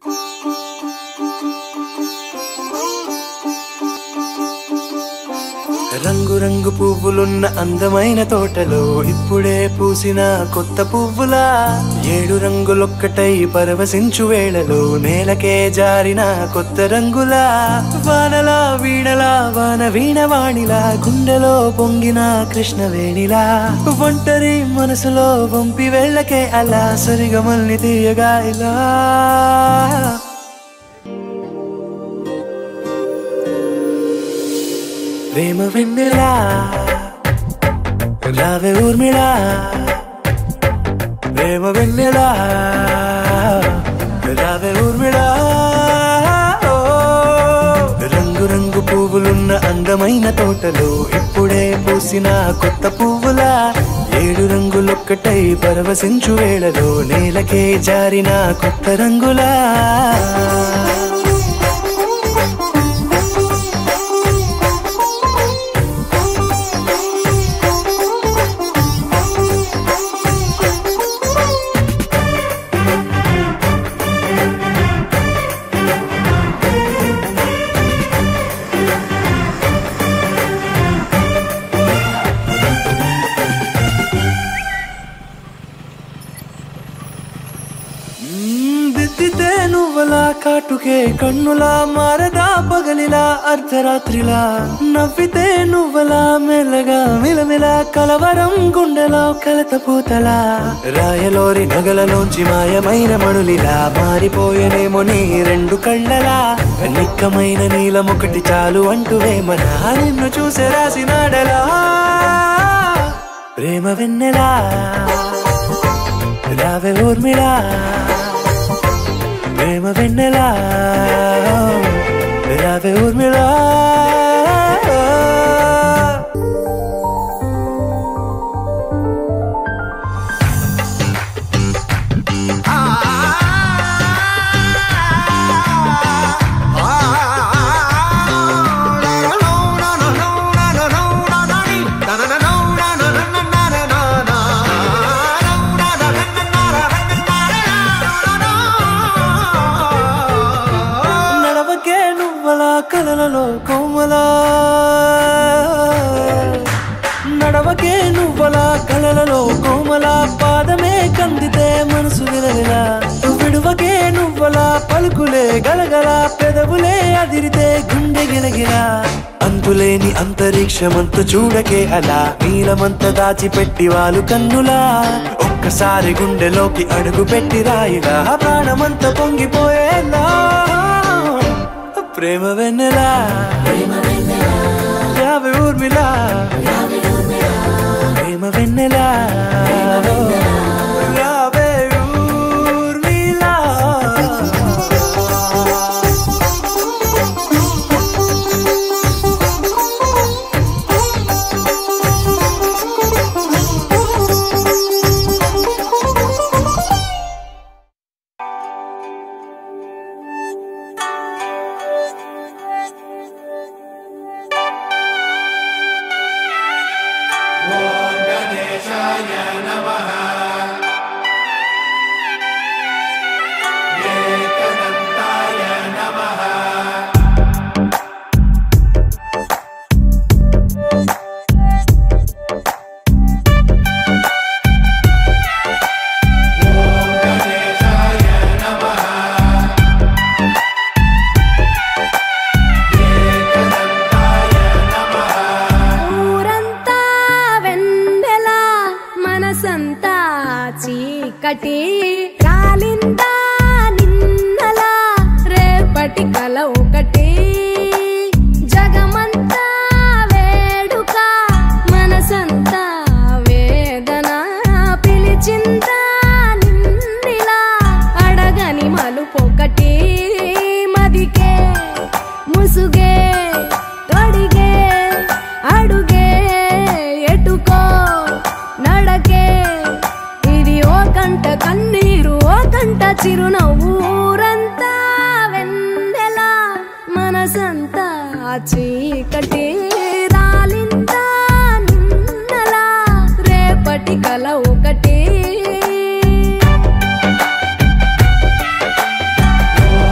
రంగు రంగు పువ్వులున్న అందమైన తోటలో ఇప్పుడే పూసిన కొత్త పువ్వులా ఏడు రంగులొక్కటై పరవశించు వేళలో నేలకే జారిన కొత్త రంగులా వానలా వీణలా వాన వీణవాణిలా గుండెలో పొంగిన కృష్ణవేణిలా ఒంటరి మనసులో వంపి వెళ్ళకే అలా సరిగమల్ని తీయగా ఇలా ప్రేమ వెన్నెలా రావే ఊర్మిళా ప్రేమ వెన్నెలా రావే ఊర్మిళా ఓ, రంగు రంగు పువ్వులున్న అందమైన తోటలో ఇప్పుడే పూసిన కొత్త పువ్వులా ఏడు రంగులొక్కటై పరవశించు వేళలో నేలకే జారిన కొత్త రంగులా మ్మ్, దిద్దితే నువ్వలా కాటుకే కన్నులా మారదా పగలిలా అర్ధరాత్రిలా నవ్వితే నువ్వలా మెల్లగా మిలమిలా కలవరం గుండెలో కలత పూతలా రాయలోరి నగలలోంచి మాయమైన మణులిలా మారిపోయేనేమో నీ రెండు కళ్ళలా నిక్కమైన నీలం ఒకటి చాలు అంటూ వేమనా నిన్ను చూసే రాసినాడలా ప్రేమ వెన్నెలా రావే ఊర్మిళా ప్రేమ వెన్నెలా రావే ఊర్మిళా నడవకే నువ్వలా కలలలో కోమలా నడవకే నువ్వలా కలలలో కోమలా పాదమే కందితే మనసు విలవిలా విడువకే నువ్వలా పలుకులే గలగల పెదవులే అదిరితే గుండె గిలగిలా అంతులేని అంతరిక్షమంత చూడకే అలా నీలమంత దాచిపెట్టి వాళ్ళు కన్నులా ఒక్కసారి గుండెలోకి అడుగు పెట్టి రాయిలా ప్రాణమంత పొంగిపోయేలా ప్రేమ వెన్నెలా యాభై ఊర్మిలా ప్రేమ వెన్నెలా యాభై ఊర్మిళా. ఊరంతా వెన్నెల మనసంతా చీకటి రాలిందా నిన్నలా రేపటి కల ఒకటి జగమంతా వేడుక మనసంతా వేదన పిలిచిందా నిన్నిలా అడగని మలుపొకటి మదికే ముసుగే తొడిగే అడుగే ఎటుకో నడకే ఇది ఓ కంట కన్నీరు ఓ కంట చిరునవ్వు ఊరంతా వెన్నెల మనసంతా చీకటి రాలిందా నిన్నలా రేపటి కల ఒకటి ఓ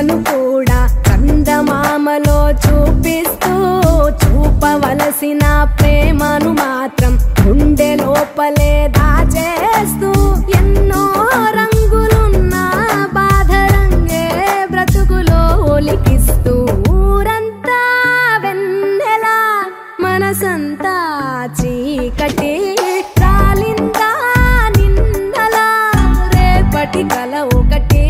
నన్ను కూడా కందమామలో చూపిస్తూ చూపవలసిన ప్రేమను మాత్రం గుండె లోపలే దాచేస్తూ ఎన్నో రంగులున్న బాధ రంగే బ్రతుకులో ఒలికిస్తూ ఊరంతా వెన్నెలా మనసంతా చీకటి రాలిందా నిన్నలా రేపటి కల ఒకటి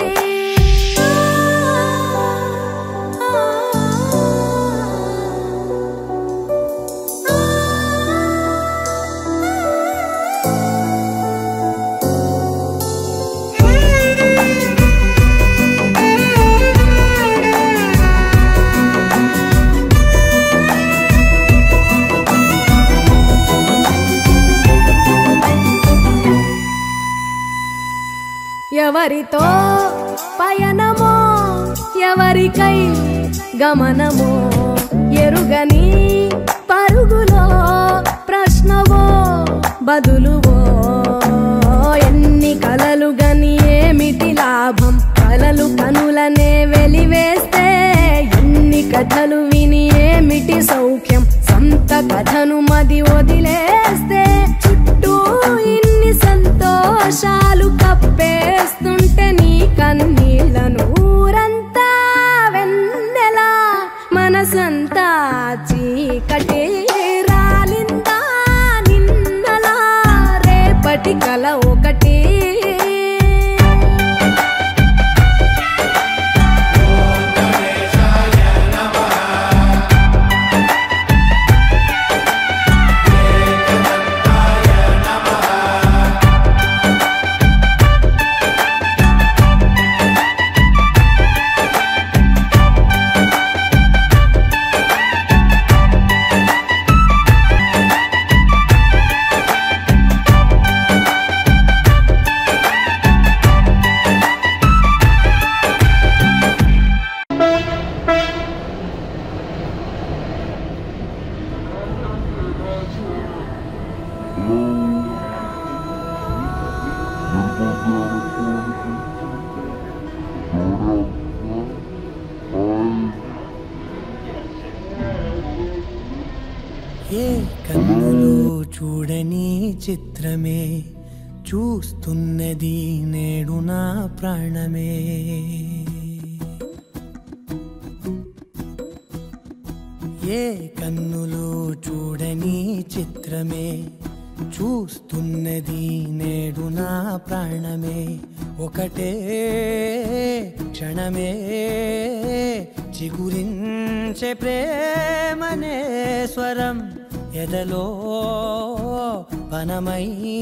ఎవరితో పయనమో ఎవరికై గమనమో ఎరుగని పరుగులో ప్రశ్నవో బదులువో ఎన్ని కలలు గని ఏమిటి లాభం కలలు కనులనే వెలివేస్తే ఎన్ని కథలు విని ఏమిటి సౌఖ్యం సొంత కథను మది వదిలేస్తే చుట్టూ ఇన్ని సంతోషాలు కప్పేస్తుంటే నీ కన్నీళ్లను ఊరంతా వెన్నెలా మనసంతా చీకటి రాలిందా నిన్నలా రేపటి కల ఒకటి ఏ కన్నులు చూడని చిత్రమే చూస్తున్నది నేడు నా ప్రాణమే ఏ కన్నులు చూడని చిత్రమే చూస్తున్నది నేడు నా ప్రాణమే ఒకటే క్షణమే చిగురించే ప్రేమనే స్వరం ఎదలో వనమై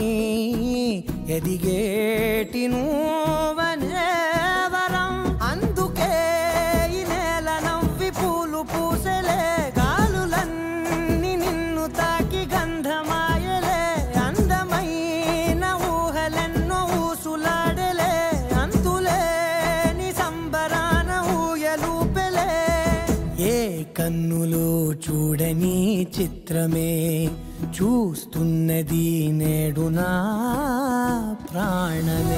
ఎదిగేటి నువ్వనే వరం అందుకే ఈ నేల నవ్వి పూలు పూసలే గాలులన్నీ నిన్ను తాకి గంధమాయలే అందమైన ఊహలెన్నో ఊసులాడలే అంతులేని సంబరాన ఊయలూపెలే ఏ కన్నులు చూడని చిత్రమే చూస్తున్నది నేడు నా ప్రాణమే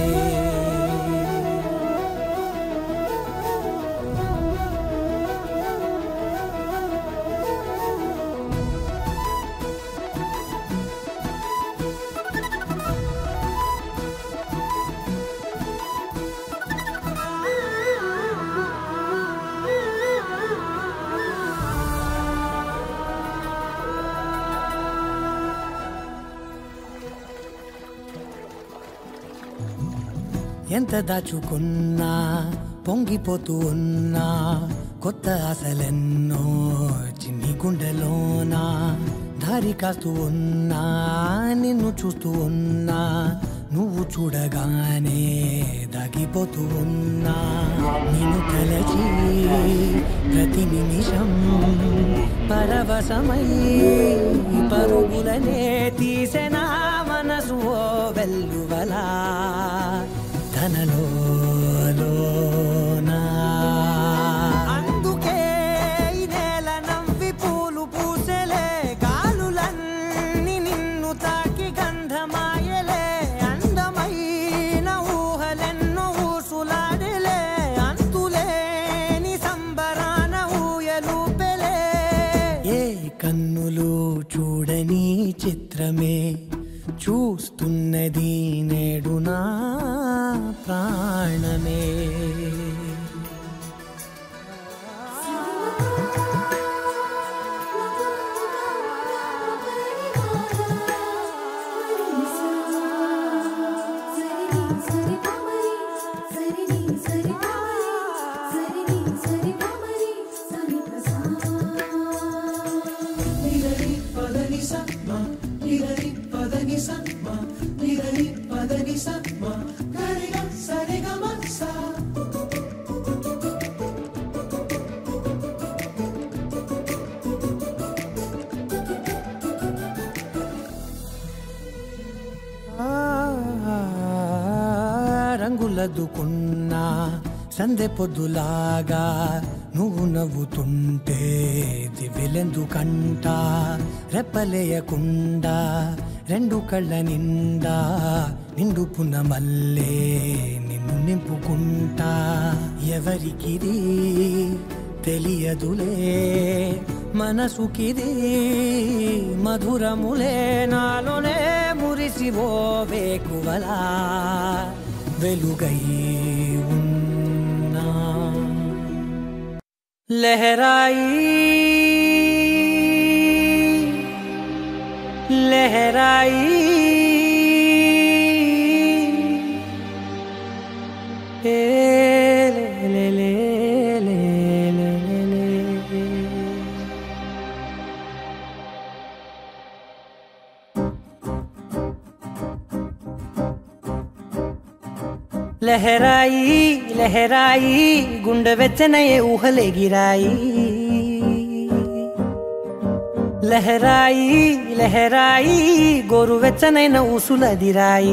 ఎంత దాచుకున్నా పొంగిపోతూ ఉన్నా కొత్త ఆశలెన్నో చిన్ని గుండెలోనా దారి కాస్తూ ఉన్నా నిన్ను చూస్తూ ఉన్నా నువ్వు చూడగానే దాగిపోతూ ఉన్నా నిన్ను కలచి ప్రతి నిమిషం పరవశమై పరుగులనే తీసెనా మనసు ఓ వెల్లువలా తనలో లోనా. అందుకే ఈ నేల నవ్వి పూలు పూసెలే గాలులన్నీ నిన్ను తాకి గంధమాయలే అందమైన ఊహలెన్నో ఊసులాడలే అంతులే చిత్రమే చూస్తున్నది నేడు నా ప్రాణమే ఆ, రంగులదుకున్నా సందె పొద్దులాగా నువ్వు నవ్వుతుంటే దివెలెందుకంట రెప్పలేయకుండా రెండు కళ్ళ నిండా నిండు పున్నమల్లే నిన్ను నింపుకుంటా ఎవరికిది తెలియదులే మనసుకిది మధురములే నాలోనే మురిసి ఓ వేకువలా వెలుగై ఉన్నా లహరాయి లహరాయి ఏ లే లే లే లే లే లే. లహరాయి లహరాయి గుండె వెచ్చనయే ఊహలెగిరాయి లహరాయి లహరాయి గోరు వెచ్చనైన ఊసులదిరాయి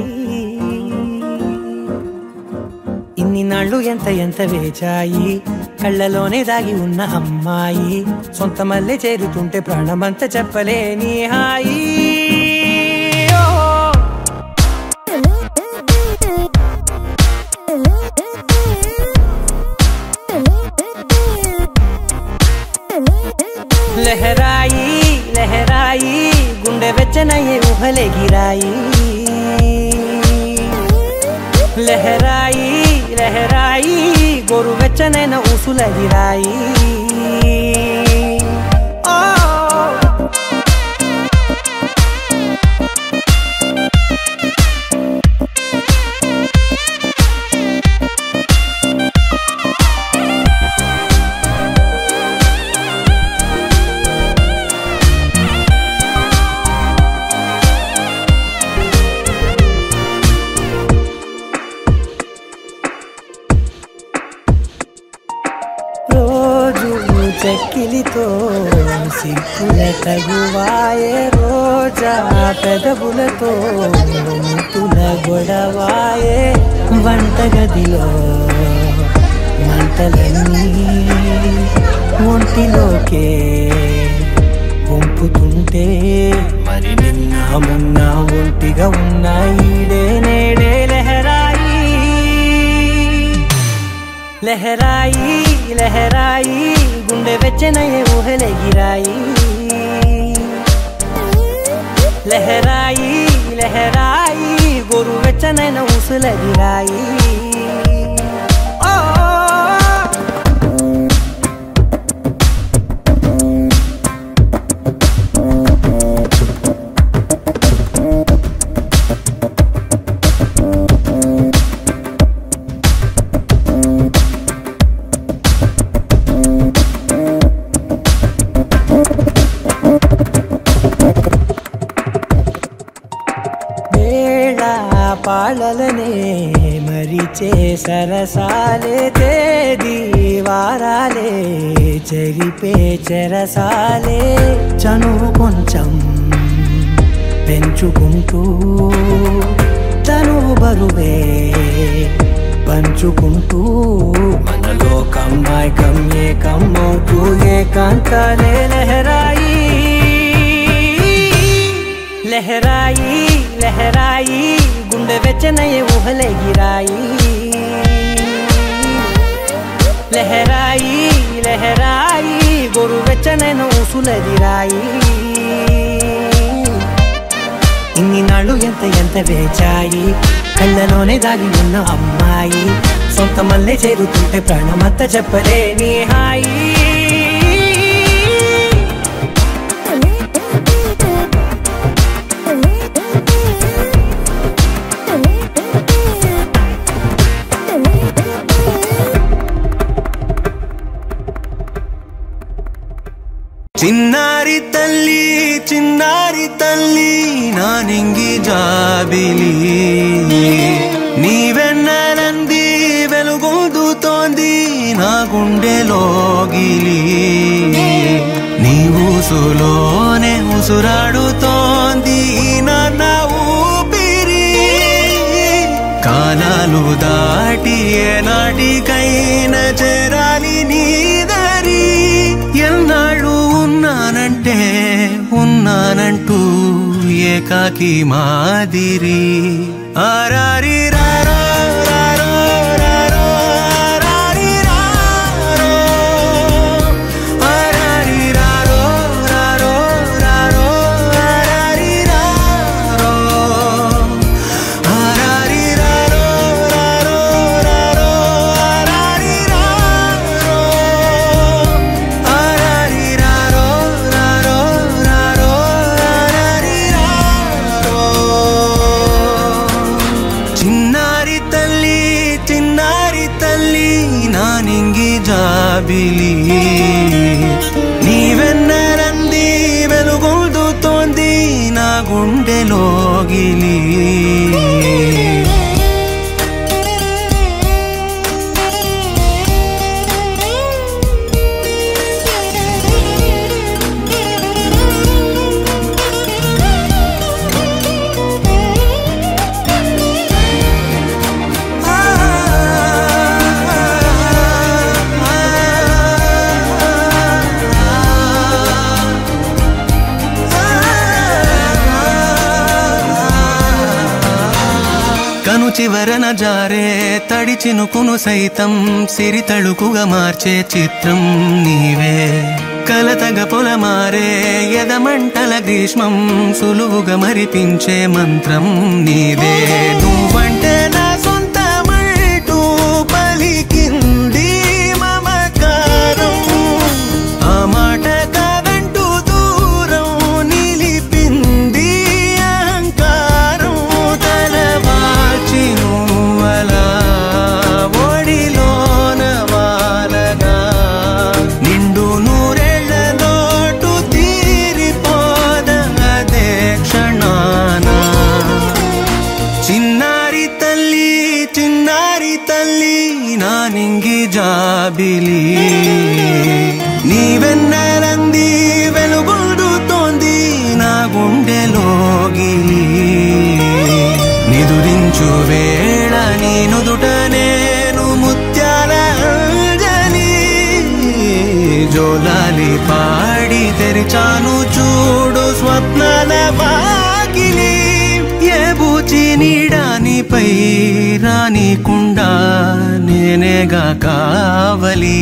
ఇన్ని నాళ్ళు ఎంత ఎంత వేచాయి కళ్ళలోనే దాగి ఉన్న అమ్మాయి సొంత మల్లె చేరుతుంటే ప్రాణమంత చెప్పలేని హాయి ఓ లహరాయి లహరాయి గుండె వెచ్చనయ్యే ఊహలెగిరాయి లహరాయి లహరాయి గోరు వెచ్చనైన ఊసులగిరాయి ఓ రోజు చెక్కిలితో సిక్కుల తగువాయే రోజా పెదవులతో ముత్తుల గొడవాయే వంటగదిలో మంటలన్నీ ఒంటిలోకే పంపుతుంటే మరి నిన్న మొన్న ఒంటిగా ఉన్న ఈడే నేడే లహరాయి లహరాయి లహరాయి గుండె వెచ్చనయ్యే ఊహలెగిరాయి లహరాయి లహరాయి గోరు వెచ్చనైన ఊసులగిరాయి ఓ వేళ పాళలనే మరిచే సరసాలే తేదీ వారాలే చెరిపే చెరసాలే చనువు కొంచెం పెంచుకుంటూ తను బరువే పంచుకుంటూ మన లోకం మైకం ఏకం అవుతూ ఏకాంతాలే లహరాయి లహరాయి లహరాయి గుండె వెచ్చనయ్యే ఊహలెగిరాయి లహరాయి లహరాయి గోరు వెచ్చనైన ఊసులదిరాయి ఇన్ని నాళ్ళు ఎంత ఎంత వేచాయి కళ్ళలోనే దాగి ఉన్న అమ్మాయి సొంత మల్లె చేరుతుంటే ప్రాణమంత చెప్పలేని హాయి చిన్నారి తల్లి చిన్నారి తల్లి నా నింగి జాబిలి నీ వెన్నెలంది వెలుగొందుతోంది నా గుండెలోగిలి నీ ఊసులోనే ఉసురాడుతోంది నాన్న ఊపిరి కాలాలు దాటి ఏనాటికైనా చేరాలి నీ దరి ఎన్నాళ్ళు ఉన్నానంటే ఉన్నానంటూ ఏకాకి మాదిరి ఆరారి రారో రారో రారో ఆరారి రారో ఆరారి రారో రారో రారో ఆరారి రారో ఆరారి రారో రారో రారో ఆరారి రారో ఆరారి రారో రారో రారో ఆరారి రారో చిన్నారి తల్లి చిన్నారి తల్లి నా నింగి జాబిలి నీ వెన్నరంది వెలుగొందుతోంది నా గుండెలోగిలి కను చివరన జారే తడి చినుకును సైతం సిరి తళుకుగా మార్చే చిత్రం నీవే కలతగ పొలమారే ఎదమంటల గ్రీష్మం సులువుగా మరిపించే మంత్రం నీదే నువ్వంటే నా సొంతమంటూ పలికింది మమకారం ఆ మాట కాదంటూ దూరం నిలిపింది అహంకారం తలవాల్చి నువ్వలా ఒడిలోన వాలగా నిండు నూరేళ్ల లోటు తీరిపోదదే క్షణానా చిన్నారి తల్లి చిన్నారి తల్లి నా నింగి జాబిలి నీ వెన్నెలంది వెలుగొందుతోంది నా గుండెలోగిలి నిదురించు వేళ నీ నుదుట నేను ముత్యాల అంజలి జోలాలి పాడి తెరిచాను చూడు స్వప్నాల వాకిలి ఏ బూచి నీడానిపై రానికుండా నేనేగా కావలి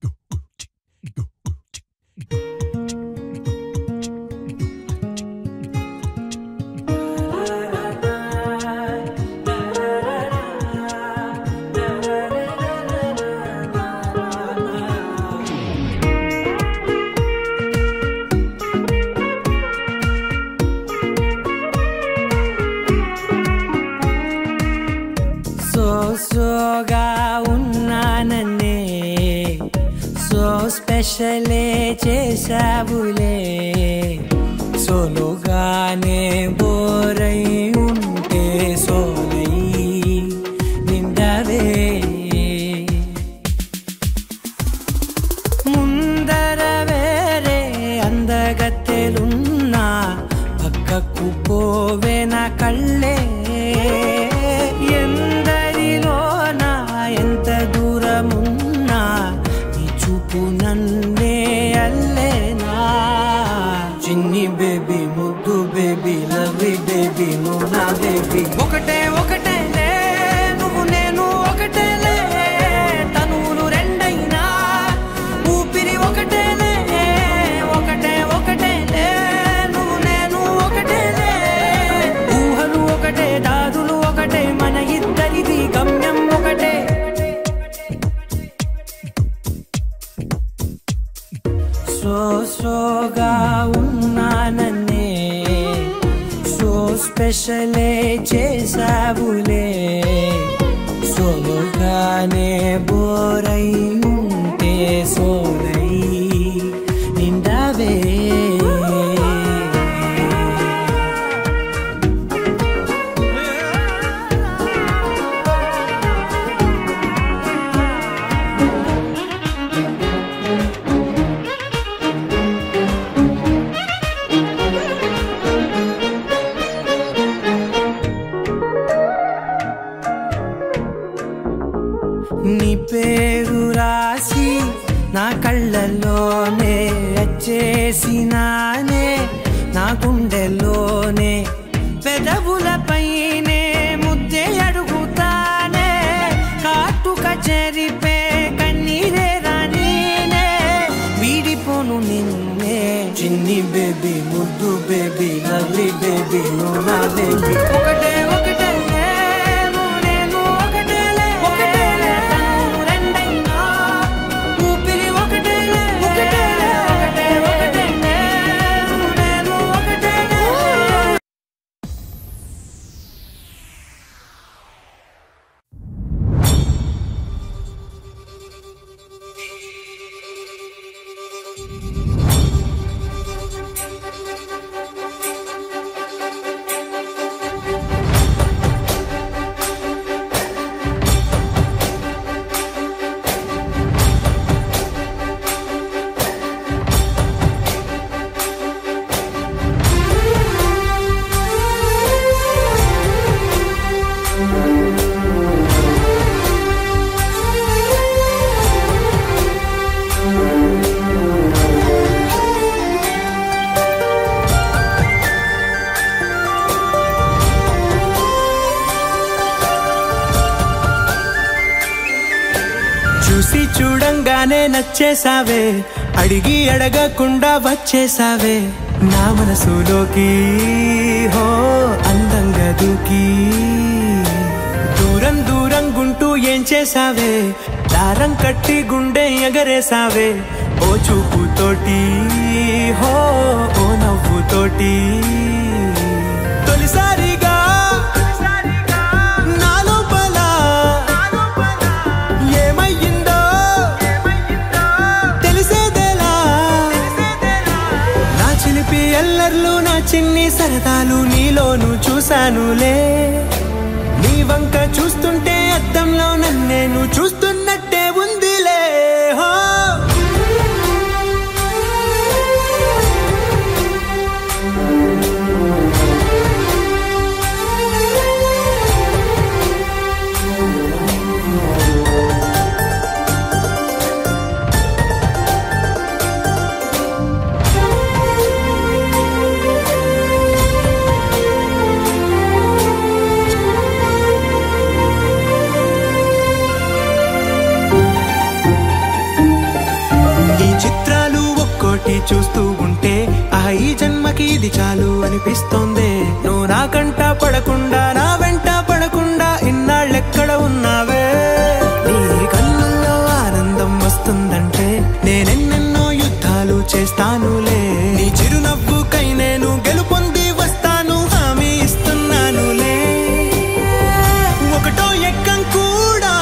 సో సోగా ఉన్నానన్నే సో స్పెషలే చేసావులే సోలోగానే బోరై ఉంటే సోలై నిండవే ముందర వేరే అందగత్తెలున్నా పక్కకు పోవే నా కళ్ళే ఎందరిలోనా ఎంత దూరమున్నా నీ చూపు నన్నే అల్లేనా చిన్ని బేబీ ముద్దు బేబీ లవ్లీ బేబీ నువ్వు నా బేబీ ఒకటే ఒకటే లే నువ్వు నేను ఒకటేలే తనువులు రెండైనా ఊపిరి ఒకటేలే ఒకటే ఒకటేలే నువ్వు నేను ఒకటేలే స్పెషలే చేసావులే సోలోగానే బోరై ఉంటే సోలై నిండావే నీ పేరు రాసి నా కళ్ళల్లోనే వచ్చేసినానే నా గుండెల్లోనే పెదవులపైనే ముద్దే అడుగుతానే కాటుక చెరిపే కన్నీరే రానీనే వీడిపోను నిన్నే చిన్ని బేబీ ముద్దు బేబీ లవ్లీ బేబీ నువ్వు నా బేబీ ఒకటే ఒకటే నేను నేను ఒకటేలే ఒకటేలే తను రెండైనా ఊపిరి ఒకటేలే ఒకటేలే ఒకటే ఒకటే నేను నేను ఒకటేలే చూసి చూడంగానే నచ్చేసావే అడిగి అడగకుండా వచ్చేసావే నా మనసులోకి హో అందంగా దూకి దూరం దూరం గుంటూ ఏం చేసావే దారం కట్టి గుండె ఎగరేసావే ఓ చూపుతోటి హో ఓ నవ్వుతోటి తొలిసారిగా నా లోపల ఏమయ్యిందో తెలిసేదేలా నా చిలిపి ఎల్లర్లు నా చిన్ని సరదాలు నీలోను చూశానులే నీ వంక చూస్తుంటే అద్దంలో నన్నేను చూస్తున్నట్టే ఉందిలే హో ఈ చిత్రాలు ఒక్కోటి చూస్తూ ఉంటే ఆ ఈ జన్మకి ఇది చాలు అనిపిస్తోంది నువ్వు నా కంట పడకుండా నా వెంట పడకుండా ఇన్నాళ్ళెక్కడ ఉన్నావే నీ కళ్ళల్లో ఆనందం వస్తుందంటే నేనెన్నెన్నో యుద్ధాలు చేస్తానులే నీ చిరునవ్వుకై నేను గెలుపొంది వస్తాను హామీ ఇస్తున్నానులే ఒకటో ఎక్కం కూడా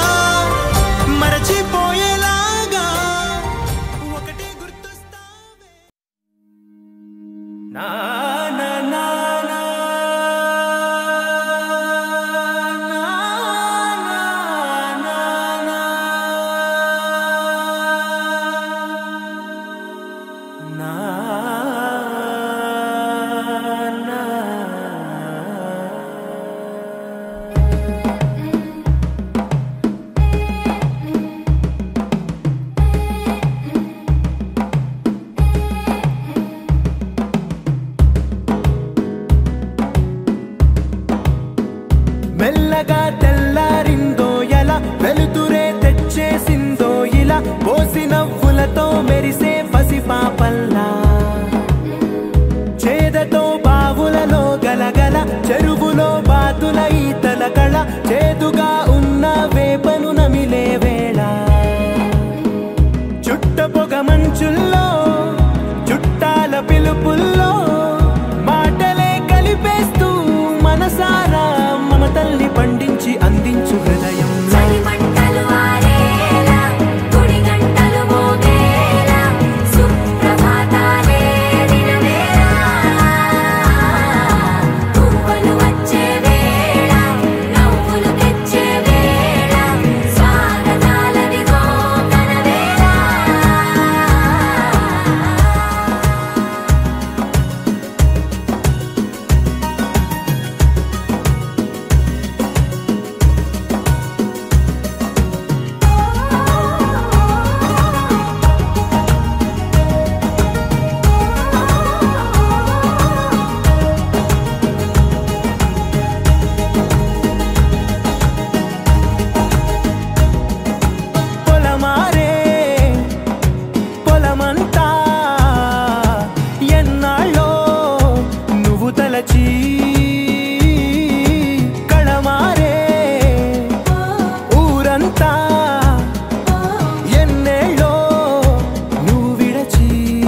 మరచిపోయేలాగా ఒకటే గుర్తొస్తావే నా నా నా నా నా నా నా నా మెల్లగా తెల్లారిందో ఎలా వెలుతురే తెచ్చేసిందో ఇలా పోసి నవ్వులతో మెరిసే పసిపాపల్లా చేదతో బావులలో గలగల చెరువులో బాతుల ఈతల కళ చేదుగా ఉన్న వేపను నమిలే వేళ చుట్ట పొగ మంచుల్లో చుట్టాల పిలుపుల్లో మాటలే కలిపేస్తూ మన మనసారా మమతల్ని పండించి అందించు హృదయం చలిమంటలు ఆరేలా గుడి గంటలు మోగేలా సుప్రభాతాలే దినవేళ పువ్వులు వచ్చే వేళ నవ్వులు తెచ్చే వేళ స్వాగతాలదిగో కనవేళ పొలమారే పొలమంతా ఎన్నాళ్ళో నువ్వు తలచి కళమారే ఊరంతా ఎన్నేళ్ళో నువ్వు విడచి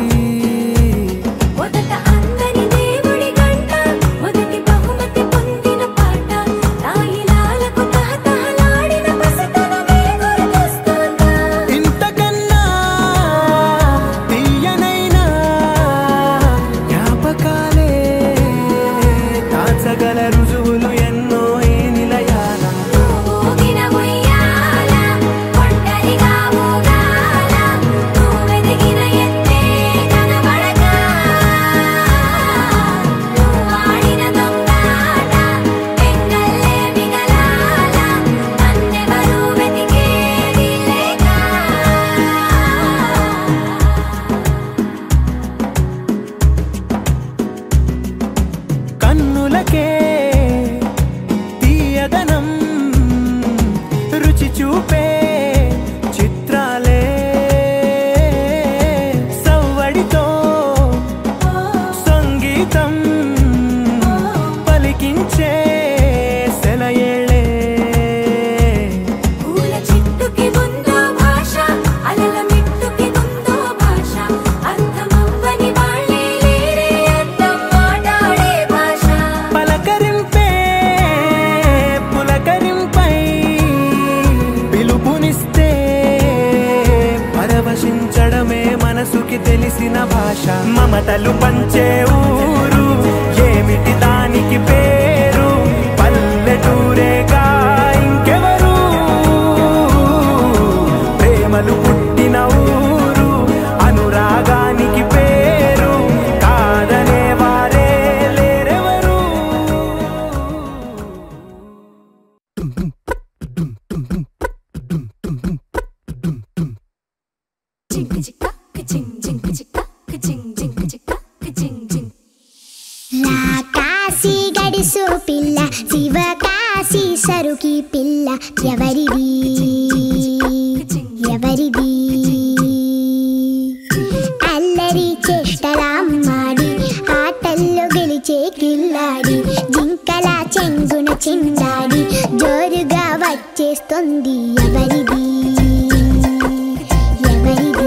మొదట అందని దేవుడి గంట మొదటి బహుమతి పొందిన పాట తాయిలాలకు తహతహలాడిన పసితనమే గుర్తొస్తుందా ఇంతకన్నా తీయనైనా జ్ఞాపకాలే దాచగల రుజువులు ఎన్నో ఈ నిలయాల ఊగిన ఉయ్యాల ఒంటరిగా ఊగాల నువ్వెదిగిన ఎత్తే కనబడక నువ్వాడిన దొంగాట ఎంగల్లే మిగలాల నన్నెవరూ వెతికేది లేక కన్నులకే తీయదనం రుచి చూపే చిత్రాలే సవ్వడితో సంగీతం పలికించే సెలయేళే పూల చెట్టుకి ఉందో భాష అలల మిట్టుకి ఉందో భాష అర్థమవ్వని వాళ్ళే లేరే అర్థం మాట్లాడే భాష పలకరింపే పులకరింపై పిలుపునిస్తే పరవశించడమే మనసుకి తెలిసిన భాష మమతలు పంచే ఊరు ఏమిటి దానికి పేరు పల్లెటూరేగా ఇంకెవరు ప్రేమలు పుట్టిన ఊరు అనురాగానికి పేరు కాదనే వారే లేరెవరు జింక చిక్క జింక్ జింక చిక్క జింక్ జింక చిక్క జింక్ జింక్ కాశీ గడిసు పిల్ల శివ కాశీ సరుకి పిల్ల ఎవరిది ఎవరిది అల్లరి చేష్టలామ్మాడి ఆటల్లో గెలిచే కిల్లాడి జింకల చెంగున చిందాడి జోరుగా వచ్చేస్తుంది ఎవరిది ఎవరిది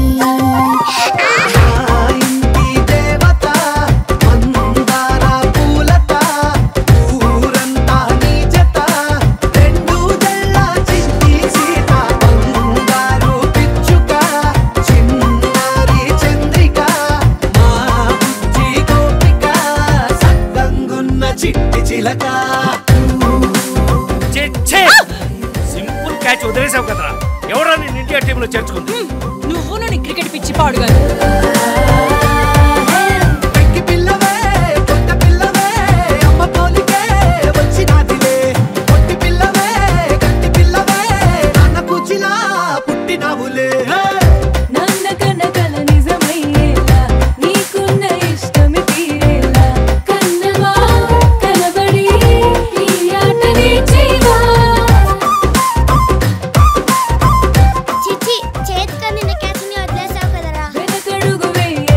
ఇంటి దేవత మందార పూలత ఊరంతా నీ జత రెండు జల్ల చిట్టి సీత బంగారు పిచ్చుక చిన్నారి చంద్రిక మా బుజ్జి గోపిక సక్కంగున్న చిట్టి చిలక సింపుల్ క్యాచ్ వదిలేసావు కదరా ఎవరా నేను ఇండియా టీంలో చేర్చుకుంది నువ్వు నీ క్రికెట్ పిచ్చి పాడుగా పెంకి పిల్లవే పొట్ట పిల్లవే అమ్మ పోలికే వచ్చినాదిలే పొట్టి పిల్లవే గట్టి పిల్లవే నాన్న కూచిలా పుట్టినావులే నాన్న కన్న కల నిజమయ్యేలా నీకున్న ఇష్టమి తీరేలా కన్నవా కనబడి ఈ ఆటనే చేయవా చిచి చేతికి నిన్న క్యాచ్ని వదిలేసావు కదరా వెనకడుగు వేయే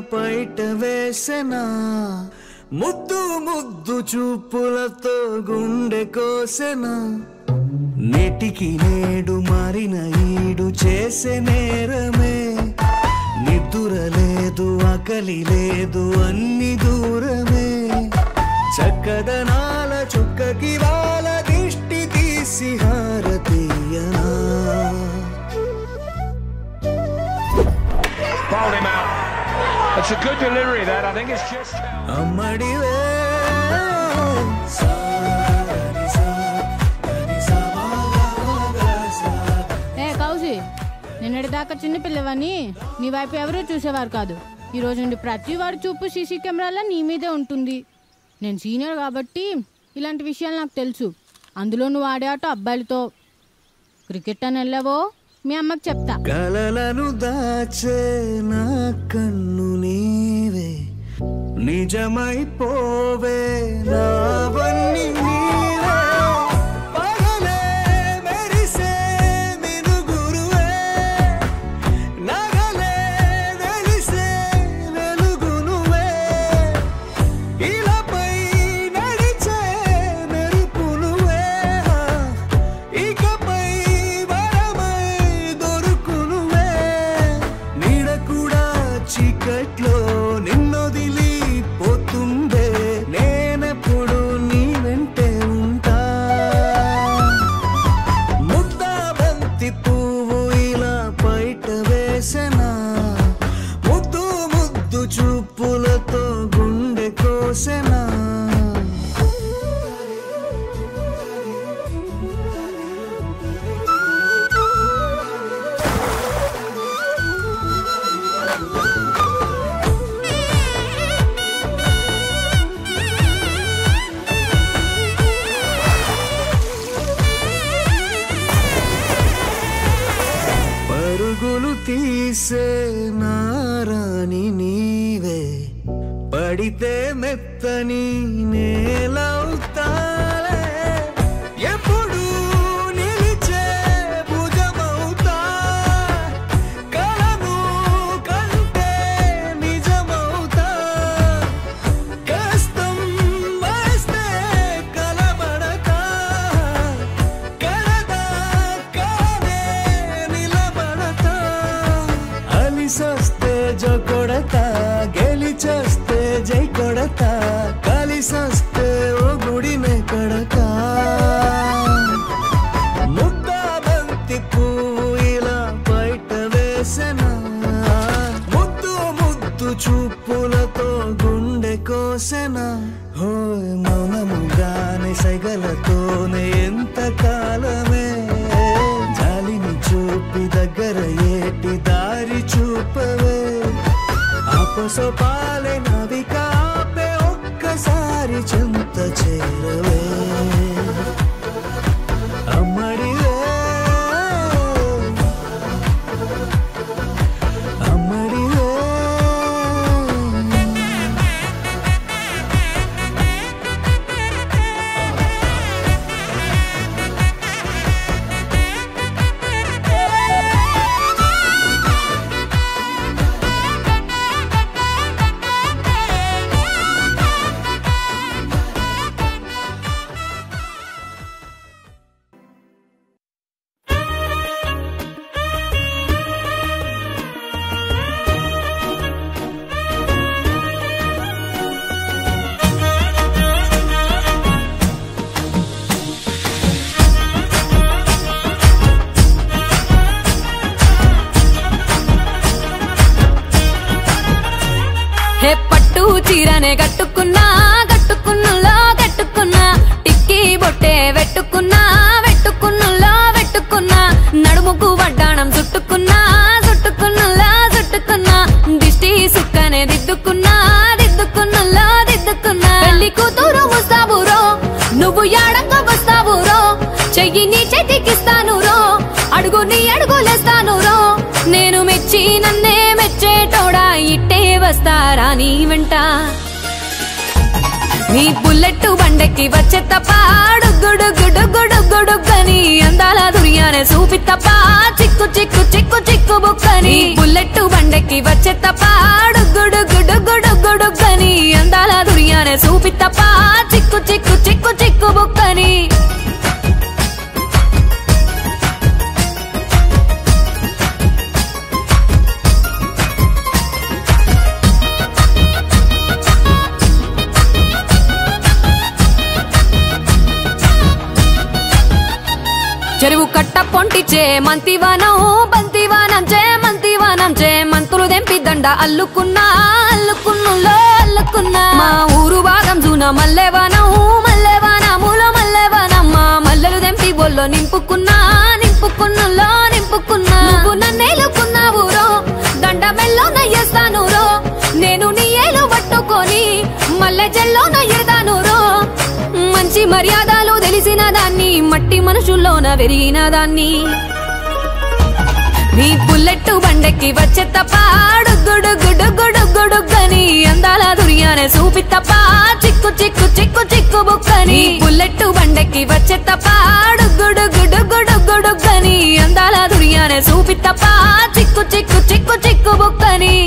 పైట వేసెనా ముద్దు ముద్దు చూపులతో గుండె కోసెనా నేటికి నేడు మారిన ఈడు చేసే నేరమే నిద్దుర లేదు ఆకలి లేదు అన్ని దూరమే చక్కదనాల చుక్కకి వాళ్ళ దిష్టి తీసి హారతీయనా Bowled him out. That's a good delivery, that. I think it's just. అమ్మడివే ఏ కౌసి నిన్నటి దాకా చిన్న పిల్లవని నీ వైపు ఎవరూ చూసేవారు కాదు ఈ రోజు నుండి ప్రతి వాడి చూపు సీసీ కెమెరాలో నీ మీదే ఉంటుంది నేను సీనియర్ కాబట్టి ఇలాంటి విషయాలు నాకు తెలుసు అందులో నువ్వు ఆడే ఆట అబ్బాయిలతో క్రికెట్ అని వెళ్ళావో మీ అమ్మకి చెప్తా కలలను దాచే నా కన్ను నీవే నిజమైపోవే నావన్నీ నీవే పగలే మెరిసే మినుగురువే నగలే వెలిసే వెలుగునువే ఇలాపై నడిచే మెరుపునువే ఇకపై వరమై దొరుకునువే నీడ కూడా చీకట్లో నిన్నొదిలి పోతుందే నేనెప్పుడు నీ వెంటే ఉంటా ముద్దా బంతి పువ్వు ఇలా బయట వేసెనా ముద్దు ముద్దు చూపులతో గుండె కోసెనా పరుగులు తీసే నారాని నీవే పడితే మెత్తని నేలవుతాలే ఎప్పుడు నిలిచే భుజమవుతా కలను కంటే నిజమవుతా కష్టం వస్తే కలబడతా కలదా కానే నిలబడతా అలిసొస్తే జో కొడతా గెలిచొస్తే జై కొడతా కలిసొస్తే ఓ గుడినే కొడతా ముద్దా బంతి పువ్వు ఇలా బయట వేసెనా ముద్దు ముద్దు చూపులతో గుండె కోసెనా హోయ్ మౌనముగానే సైగలతోనే ఎంత కాలమే జాలిని చూపి దగ్గర ఏటి దారి చూపవే ఆపసో పాలే నవిక ఆపే ఒక్కసారి చెంత చేరవే అమ్మడివే అమ్మడివే హే పట్టు చీరనే కట్టుకున్నా కట్టుకున్నులో కట్టుకున్నా టిక్కీ బొట్టే వెట్టుకున్నా వెట్టుకున్నులో వెట్టుకున్నా నడుముకు వడ్డాణం చుట్టుకున్నా చుట్టుకున్నులో చుట్టుకున్నా దిష్టి సుక్కనే దిద్దుకున్నా దిద్దుకున్నులో దిద్దుకున్నా పెళ్లి కూతురు ముస్తాబురో నువ్వు యాడక్క వస్తావురో చెయ్యి నీ చేతికిస్తాను రో అడుగు నీ అడుగులేస్తాను రో నేను మెచ్చి నన్నే మెచ్చేటోడా ఇట్టే వస్తారా నీ వెంట నీ బుల్లెట్ బండెక్కి వచ్చే తప్ప గుడు గుడు గుడు గుడుగని అందాల దుర్యానే చూపి తప్ప చిక్కు చిక్కు చిక్కు చిక్కు బుక్కని బుల్లెట్ బండెక్కి వచ్చే తప్ప గుడు గుడు గుడు గుడుగని అందాల దుర్యానే చూపి తప్ప చిక్కు చిక్కు చిక్కు చిక్కు బుక్కని చెరువు కట్ట పొంటిచే మంతివానం బంతివానం చే మంతివానం చే మంతులు దెంపి దండ అల్లుకున్నా అల్లుకున్నులో అల్లుకున్నా మా ఊరు భాగం జూన మల్లెవానం మల్లెవానములో మల్లెవానం మా మల్లెలు దెంపి బొల్లో నింపుకున్నా నింపుకున్నులో నింపుకున్నా నువ్వు నన్నేలుకున్నావు రో దండ మెల్లో నయ్యేస్తాను రో నేను నీ ఏలు పట్టుకొని మల్లె జల్లో నయ్యేదాను రో మంచి మర్యాదలు తెలిసిన దాన్ని మట్టి మనుషుల్లోన పెరిగిన దాన్ని నీ బుల్లెట్ బండెక్కి వచ్చే తప్ప గుడు గుడు గుడు గుడుగని అందాల దుర్యానే చూపి తప్ప చిక్కు చిక్కు చిక్కు చిక్కు బుక్కని బుల్లెట్ బండెక్కి వచ్చే తప్ప గుడు గుడు గుడు గుడుగని అందాల దుర్యానే చూపి తప్ప చిక్కు చిక్కు చిక్కు చిక్కు బుక్కని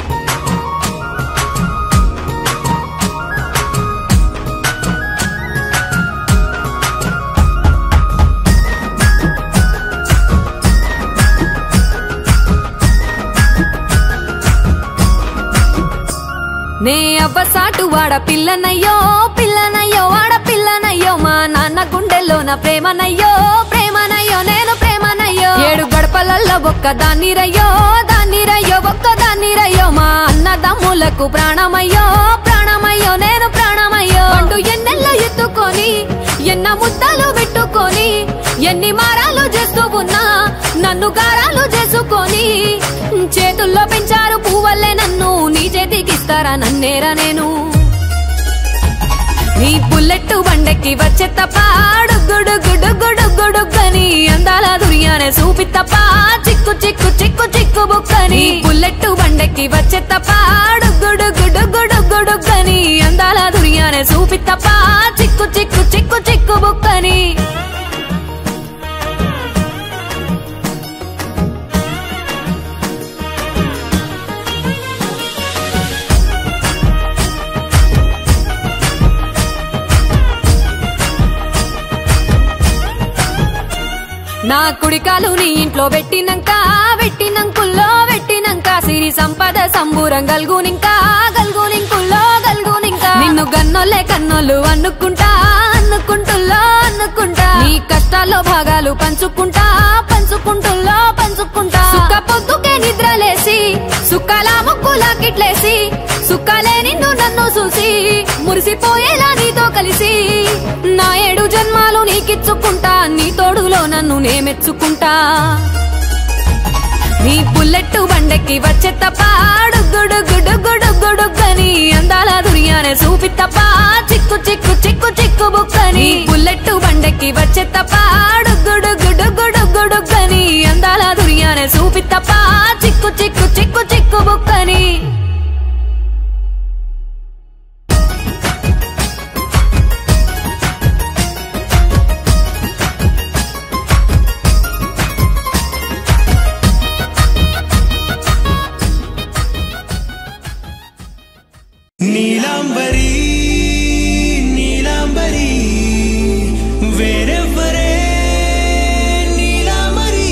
నే అవ్వసాటు వాడ పిల్లనయ్యో పిల్లనయ్యో వాడ పిల్లనయ్యో మా నాన్న గుండెల్లో నా ప్రేమనయ్యో ప్రేమనయ్యో నేను ప్రేమనయ్యో ఏడు గడపలల్లో ఒక్క దాన్ని రయ్యో దాన్ని రయ్యో ఒక్క దాన్ని రయ్యో మా అన్నదమ్ములకు ప్రాణమయ్యో ప్రాణమయ్యో నేను ప్రాణమయ్యో అంటూ ఎన్నెల్లో ఎత్తుకొని ఎన్న ముద్దలు పెట్టుకొని ఎన్ని మారాలు చేస్తూ ఉన్నా నన్ను గారాలు చేసుకొని చేతుల్లో పెంచారు పువ్వల్లే నన్ను నీ చేతికిస్తారా నన్నేరా నేను నీ బుల్లెట్ బండెక్కి వచ్చే తప్ప గుడు గుడు గుడు గుడుగని అందాల దుర్యానే చూపి తప్ప చిక్కు చిక్కు చిక్కు చిక్కు బుక్కని బుల్లెట్ బండెక్కి వచ్చే తప్ప గుడు గుడు గుడు గుడుగని అందాల దుర్యానే చూపి తప్ప చిక్కు చిక్కు చిక్కు చిక్కు బుక్కని నా కుడికాలు నీ ఇంట్లో పెట్టినంక పెట్టినంకుల్లో పెట్టినంక సిరి సంపద సంబూరం గల్గునింకా గల్గునింకుల్లో గల్గునింకా నిన్ను గన్నోలే కన్నోళ్ళు అనుకుంటా అనుకుంటుల్లో అనుకుంటా నీ కష్టాల్లో భాగాలు పంచుకుంటా పంచుకుంటుల్లో పంచుకుంటా సుఖ పొద్దుకే నిద్రలేసి సుఖాల ముక్కులా కిట్లేసి సుఖాలే నిన్ను నన్ను చూసి మురిసిపోయేలా నీతో కలిసి నా ఏడు జన్మాలు నీకిచ్చుకుంటా నీ తోడులో నన్ను నే మెచ్చుకుంటా నీ బుల్లెట్ బండెక్కి వచ్చే తప్ప గుడు గుడు గుడు గుడుగని అందాల దుర్యానే చూపి తప్ప చిక్కు చిక్కు చిక్కు చిక్కు బుక్కని బుల్లెట్ బండెక్కి వచ్చే తప్ప గుడు గుడు గుడు గుడుగని అందాల దుర్యానే చూపి తప్ప చిక్కు చిక్కు చిక్కు చిక్కు బుక్కని నీలాంబరి నీలాంబరి వేరెవ్వరే నీలాంబరి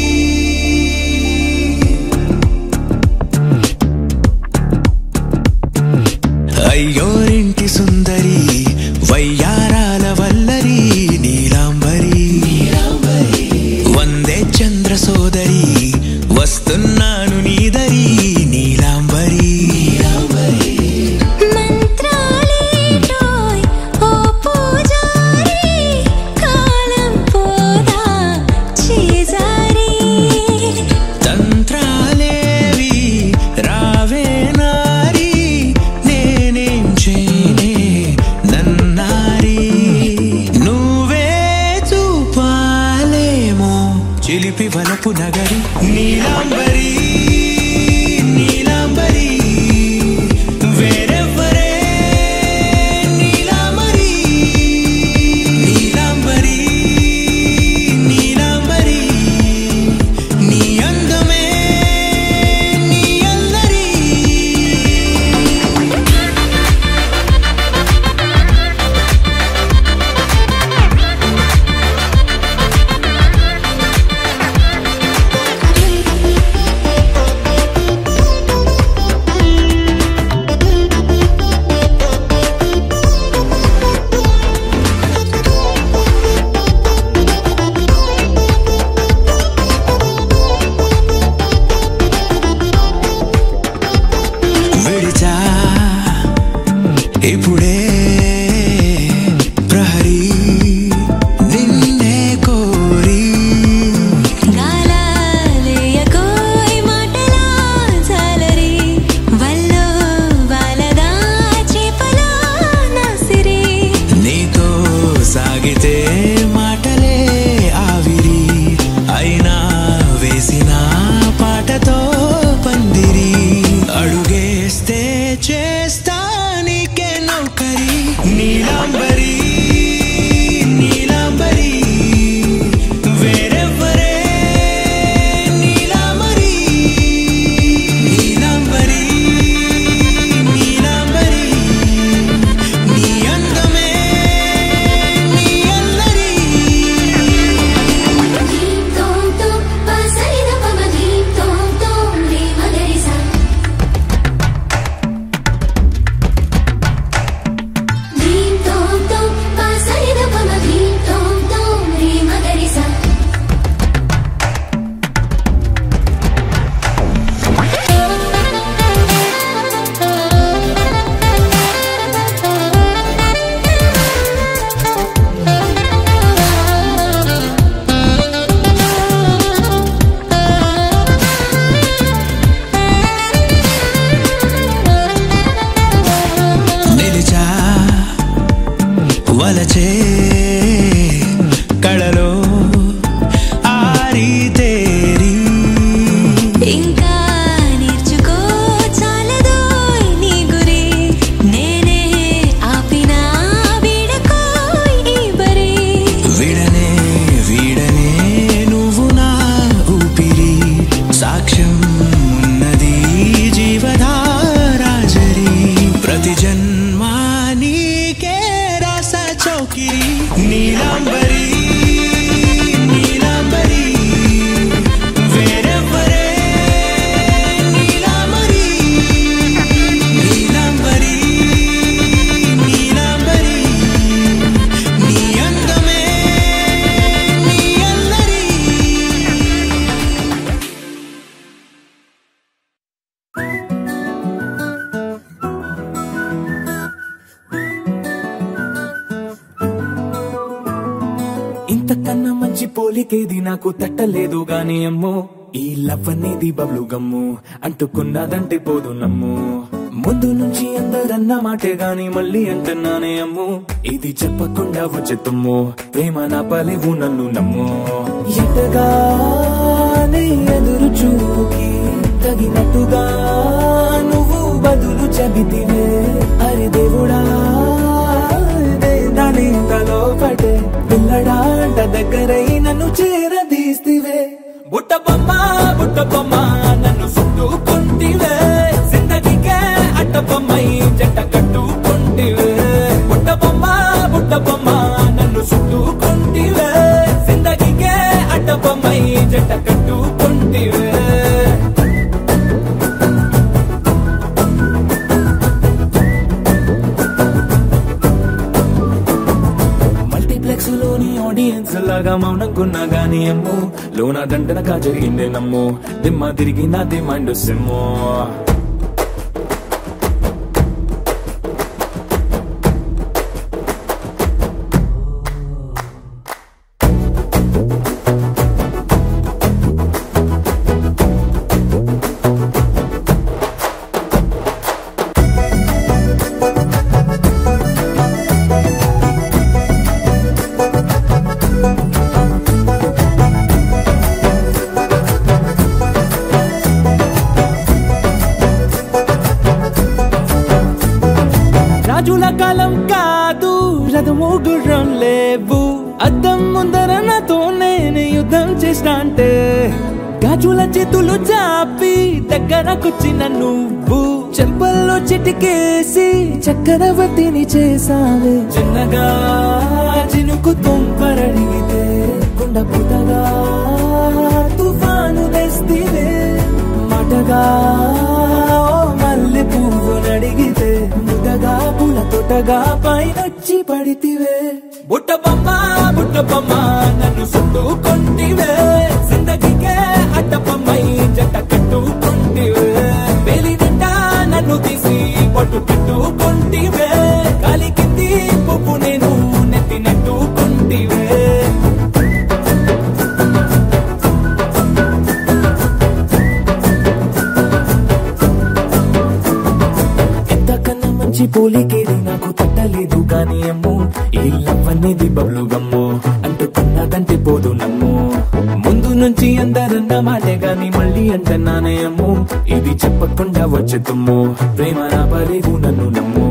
అయ్యోరింటి సుందరి వయ్యారాల వల్లరి నీలాంబరి వందే చంద్ర సోదరి వస్తున్నాను నీదరి నీలాంబరి మంత్రాలేటోయ్ ఓ పూజారి కాలం పోదా చేజారి తంత్రాలేవి రావే నారి నేనేం చేయనే నన్నారి ఇప్పుడే ప్రహరీ నిన్నే కోరి గాలాలేయకోయ్ మాటలా జాలరి వల్లో వాలదా చేపలా నాసిరి నీతో సాగితే మాటలే ఆవిరి అయినా వేసిన పాటతో పందిరి అడుగేస్తే చేస్తా నీకే నౌకరి నీలాంబరి నీలాంబరి వేరెవ్వరే నీలాంబరి నీలాంబరి నీలాంబరి నీ అందమే నీ అల్లరి ధీం తోం తోం పసరిద పమ ధీం తోం తోం రే మగరిసా ధీం తోం తోం పసరిద పమ ధీం తోం తోం రే మగరిసా నిలిచా వలచే కళలో ఆరి తేరి ఇంకా నేర్చుకో చాలదోయ్ నీ గురి నేనే ఆపినా వీడకోయ్ ఈ బరి విడనే వీడనే నువ్వు నా ఊపిరి సాక్ష్యం ఉన్నది జీవధారాజరి ప్రతి జన్మా నీకే రాస చౌకిరి నీలాంబరి నీలాంబరి వేరెవ్వరే నీలాంబరి నీలాంబరి నీలాంబరి నీ అందమే నీ అల్లరి ఇంతకన్నా మంచి పోలికేది నాకు తట్టలేదు గాని అమ్మో ఈ లవ్ అనేది బబ్లు గమ్ము అంటుకున్నదంటే పోదు నమ్ము ముందు నుంచి అందరన్న మాటే గాని మళ్ళీ అంటున్నానే అమ్ము ఇది చెప్పకుండా వచ్చే తుమ్ము ప్రేమ నా పలేవు నన్ను నమ్ము ఎటగానే ఎదురు చూకి తగినట్టుగా నువ్వు బదులు చెబితివే అరే దేవుడా ఇదే దాని తలో పడే పిల్లడాంట దగ్గరై నన్ను చేరదీస్తివే బుట్ట బొమ్మ బుట్ట బొమ్మ నన్ను చుట్టుకుంటివే జిందగీకే అట్ట బొమ్మై జంట కట్టుకుంటివే బుట్ట బొమ్మ బుట్ట బొమ్మ నన్ను చుట్టుకుంటివే జిందగీకే అట్ట బొమ్మై జంట కట్టుకుంటివే మల్టీప్లెక్స్ లోని ఆడియన్స్ లాగా మౌనంకున్నా గానీ అమ్ము లోన దండనగా జరిగిందే నమ్ము దిమ్మ తిరిగి నాది మైండ్ సిమ్ము రాజుల కాలం కాదు రథము గుర్రం లేవు అద్దం ముందర నాతో నేను యుద్ధం చేస్తా అంటే గాజుల చేతులు చాపి దగ్గరకొచ్చిన నువ్వు చెంపల్లో చిటికేసి చక్రవర్తిని చేసావే చిన్నగా చినుకు తుంపరడిగితే కుండ పుటగా తుఫాను తెస్తివే మాటగా ఓ మల్లె పువ్వు నడిగితే ముదగా పుల తొటగా పైనొచ్చి పడితివే బుట్ట బొమ్మ బుట్ట బొమ్మ నన్ను చుట్టుకుంటివే జిందగీకే అడ్డ బొమ్మై జంట కట్టుకుంటివే వేలి నిండా నన్ను తీసి పట్టు పెట్టుకుంటివే గాలి కింది పువ్వు నేను నెత్తినట్టు కొంటివే ఎంతకన్నా మంచి పోలికేది నాకు తట్టలేదు గాని అమ్మో ఈ లవ్ అనేది బబ్లు గమ్ము అంటుకున్నదంటే పోదు నమ్ము ముందు నుంచి అందరన్న మాటే గాని మళ్ళీ అంటున్నానే అమ్ము ఇది చెప్పకుండా వచ్చే తుమ్ము ప్రేమ నా పలేవు నన్ను నమ్ము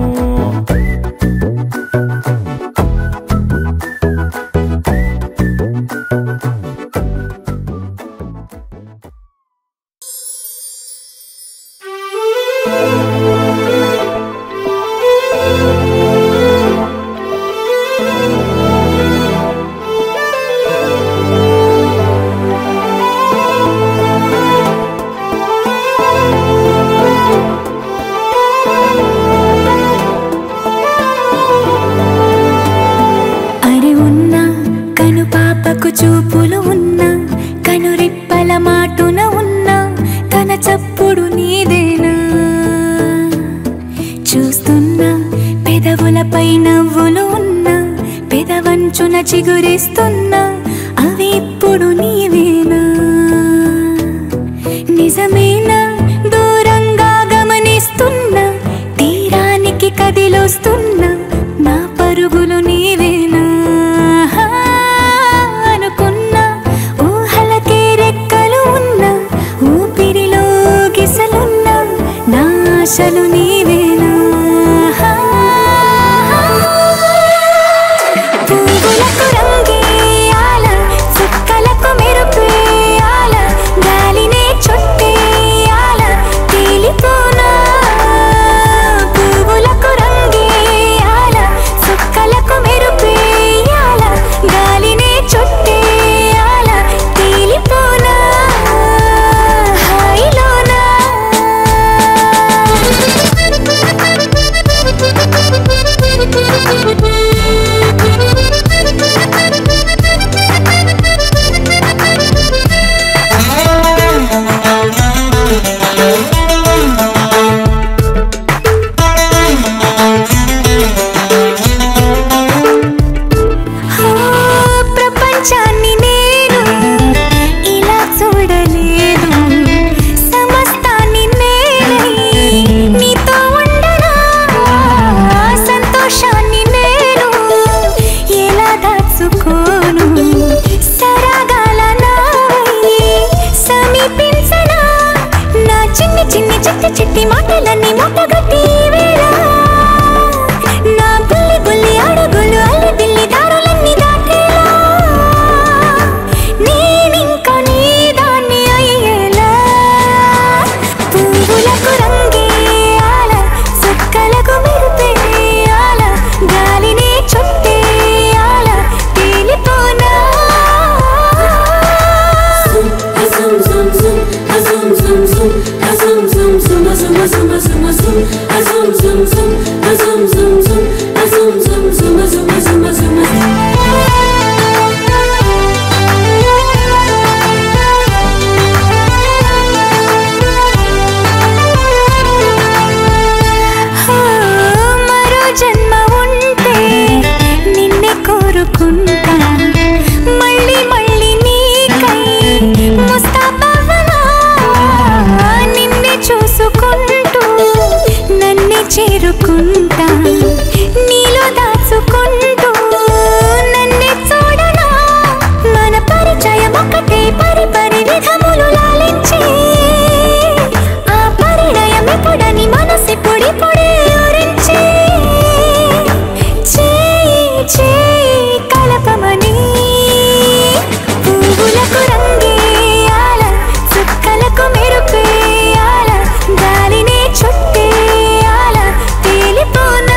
అరి ఉన్న కను పాపకు చూపులు ఉన్న కను రిప్పల మాటున ఉన్న తన చప్పుడు నీదేనా చూస్తున్నా పెదవులపై నవ్వులు ఉన్న పెదవంచున చిగురిస్తున్నా అవి ఇప్పుడు నీవేనా నిజమేనా దూరంగా గమనిస్తున్నా తీరానికి కదిలొస్తున్నా నా పరుగులు నీవేనా అనుకున్నా ఊహలకే రెక్కలు ఉన్నా ఊపిరిలో గిసలున్నా నా ఆశలు నీవేనా పువ్వులకు రంగేయాల చుక్కలకు మెరుపేయాల గాలినే చుట్టేయాల తేలిపోనా పువ్వులకు రంగేయాల చుక్కలకు మెరుపేయాల గాలినే చుట్టేయాల తేలిపోనా హాయిలోనా ప్రపంచాన్ని నేను ఇలా చూడలేదు సమస్తాన్ని నేనే నీతో ఉండనా సంతోషాన్ని నేను ఎలా దాచుకోను సరాగాల నావై సమీపించనా నా చిన్ని చిన్ని చిట్టి చిట్టి మాటలన్నీ మూటగట్టి వేళ నా బుల్లి బుల్లి అడుగులు అల్లి బిల్లి దారులన్నీ దాటేలా నేనింక నీ దాన్ని అయ్యేలా పువ్వులకు రంగేయాల చుక్కలకు మెరుపేయాల గాలిని చుట్టేయాల తేలిపోనా మరో జన్మ ఉంటే నిన్నే కోరుకుంటా మళ్ళీ మళ్ళీ నీకై ముస్తాబవ్వనా నిన్నే చూసుకుంటూ నన్నే చేరుకుంటా నీలో దాచుకుంటూ నన్నే చూడనా మన పరిచయం ఒకటే పరి పరి విధములు లాలించి ఆ పరిణయం ఎప్పుడని మనసి పొడి పొడి ఊరించి చేయి చేయి కలపమని పువ్వులకు రంగేయాల చుక్కలకు మెరుపేయాల గాలినే చుట్టేయాల తేలిపోన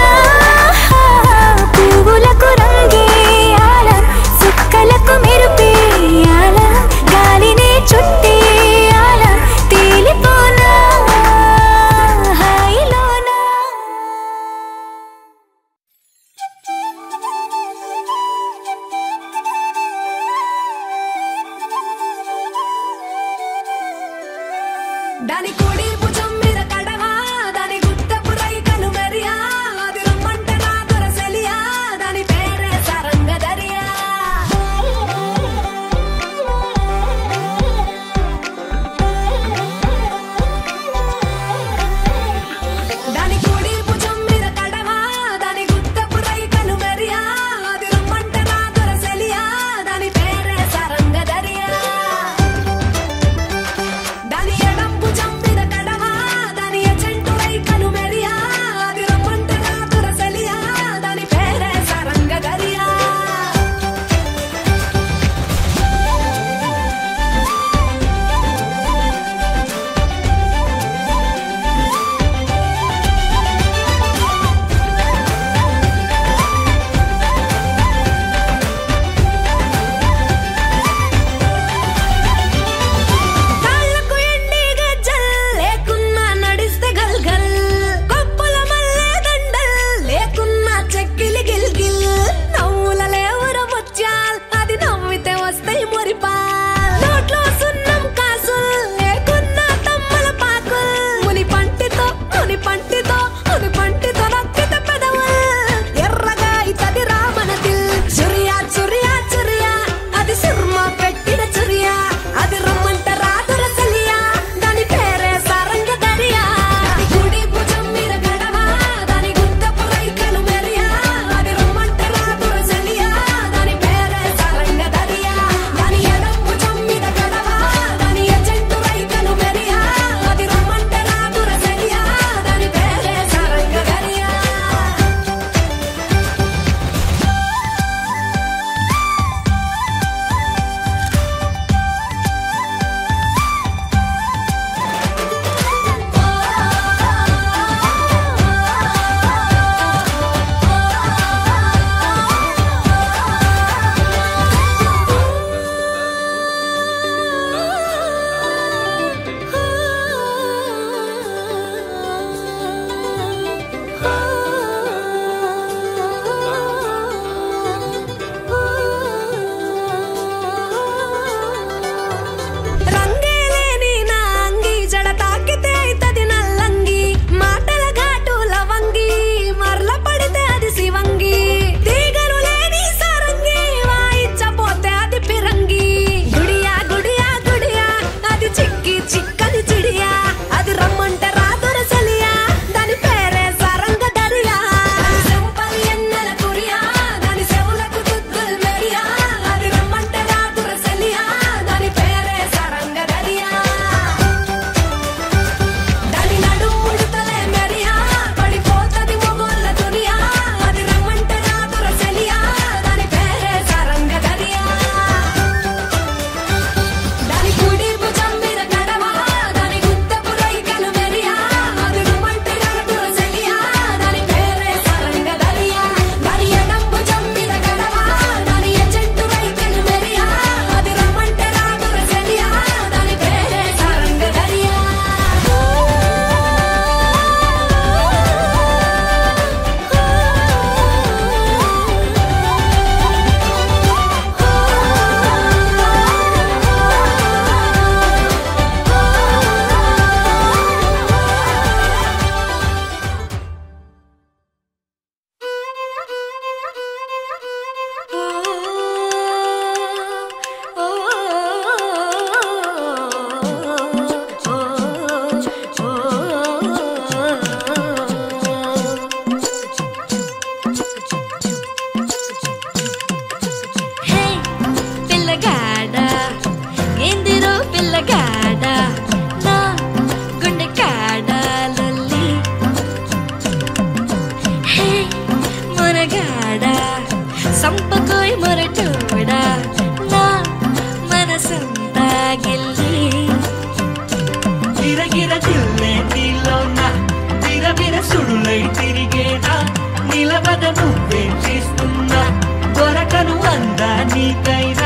కాగా నువ్వేం చేస్తున్నా దొరకను అందా నీకైనా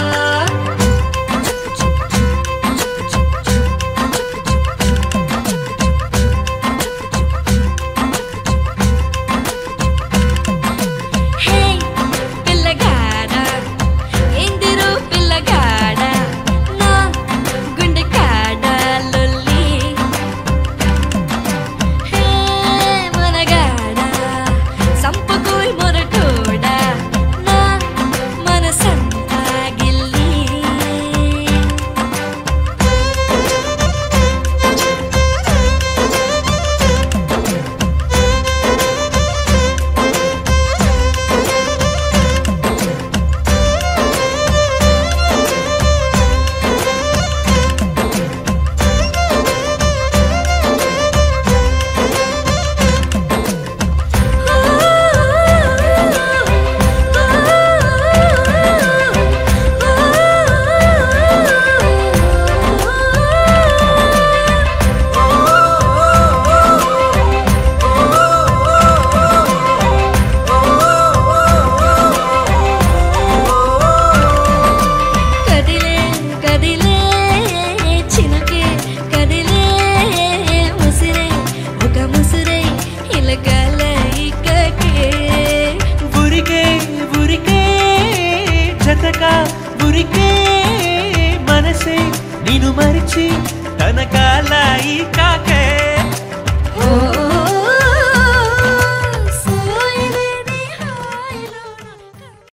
హే పిల్లగాడ ఎందిరో పిల్లగాడ నా గుండె కాడ లొల్లి హే మనగాడ సంపకోయ్ మొరటోడ నా మనసంతా గిల్లి కదిలే కదిలే చినకే కదిలే ముసిరే ఒక ముసిరే ఇలకల ఇక్కకే ఉరికే ఉరికే జతగా ఉరికే మనసే నేను మరిచి తన కాలాయి కాకే